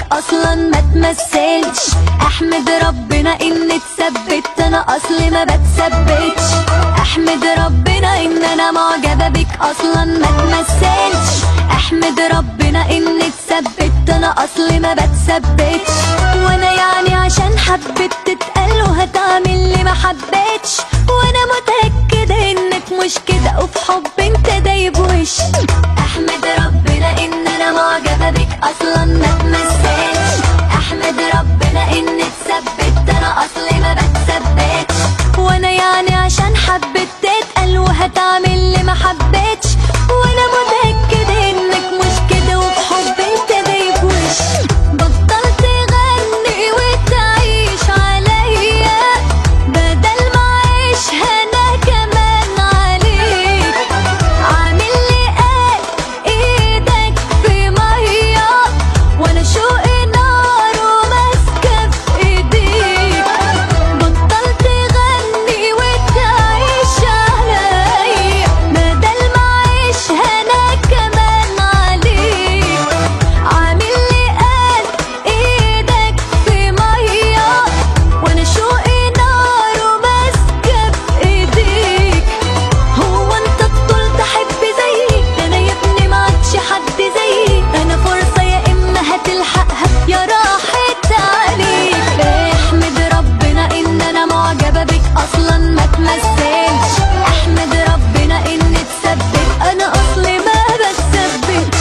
اصلا ما تمثلش احمد ربنا ان اتثبت انا اصلي ما بتثبتش احمد ربنا ان انا معجبة بيك اصلا ما تمثلش احمد ربنا ان اتثبت انا اصلي ما بتثبتش وانا يعني عشان حبيت تتقل وهتعمل لي ما حبيتش وانا متأكدة انك مش كده وفي حب انت دايب وش احمد ربنا ان انا معجبة بيك اصلا ما تمثلش احمد ربنا ان اتثبت انا اصلي ما بتثبتش وانا يعني عشان حبيت تتقل وهتعمل لي ما حبيتش وانا متأكدة انك مش كده وفي حب انت دايب وش بطلت تغني وتعيش عليا بدل ما اعيش انا كمان عليك عامل لي قال ايدك في ميه وانا شوقي نار وماسكه في ايديك بطلت تغني وتعيش عليا بدل ما اعيش انا كمان عليك عامل لي قال ايدك في ميه وانا شوقي نار وماسكه في ايديك هو انت الطول تحب زيي انا يا ابني ما عادش حد زيي انا فرصه يا اما هتلحقها يا راحت عليك احمد ربنا ان انا معجبه بيك اصلا ما تمثلش احمد ربنا ان اتثبت انا اصلي ما بتثبتش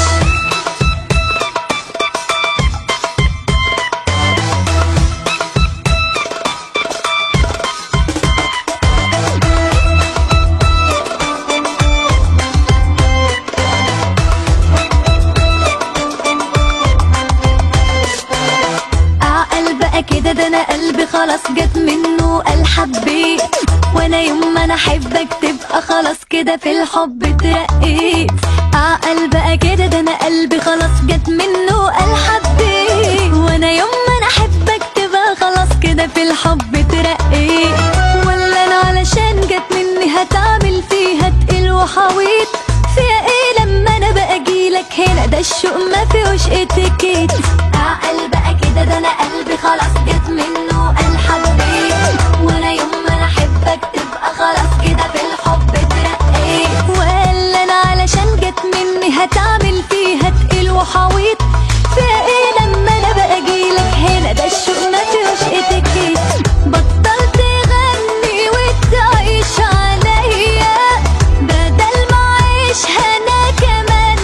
عقل بقى كده ده انا قلبي خلاص جت منه قال حبيت وانا يوم ما انا احبك تبقى خلاص كده في الحب ترقيت عقل بقى كده ده انا قلبي خلاص جت منه قال حبيت وانا يوم ما انا احبك تبقى خلاص كده في الحب ترقيت ولا انا علشان جت مني هتعمل فيها تقيل وحويط فيها ايه لما انا بقى اجيلك هنا ده الشوق ما فيهوش اتيكيت عقل بقى كده ده انا قلبي خلاص جت منه قال حبيت وانا يوم ما انا احبك تبقى خلاص كده في الحب ترقيت ولا انا علشان جت مني هتعمل فيها تقيل وحويط فيها ايه لما انا بقى اجيلك هنا ده الشوق ما فيهوش اتيكيت بطلت تغني وتعيش عليا بدل ما اعيش انا كمان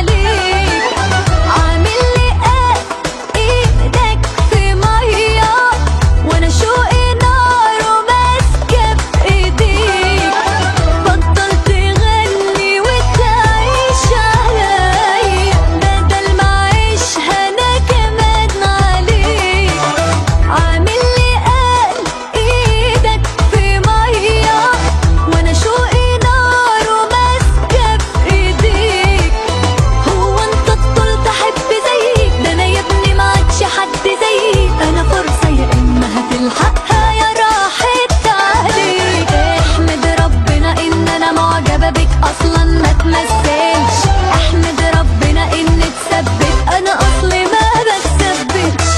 عليك عامل لي قال ايدك في ميه وانا شوقي نار وماسكه في ايديك بطلت تغني وتعيش عليا بدل ما اعيش انا كمان عليك عامل لي قال ايدك في ميه وانا شوقي نار وماسكه في ايديك هو انت الطول تحب زيي ده انا يا ابني ما عادش حد زيي انا فرصه يا اما هتلحقها يا راحت عليك احمد ربنا ان انا معجبه بيك اصلا ما تمثلش احمد ربنا ان اتثبت انا اصلي ما بتثبتش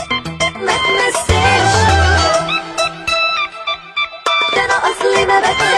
ما تمثلش ده انا اصلي ما بتمثلش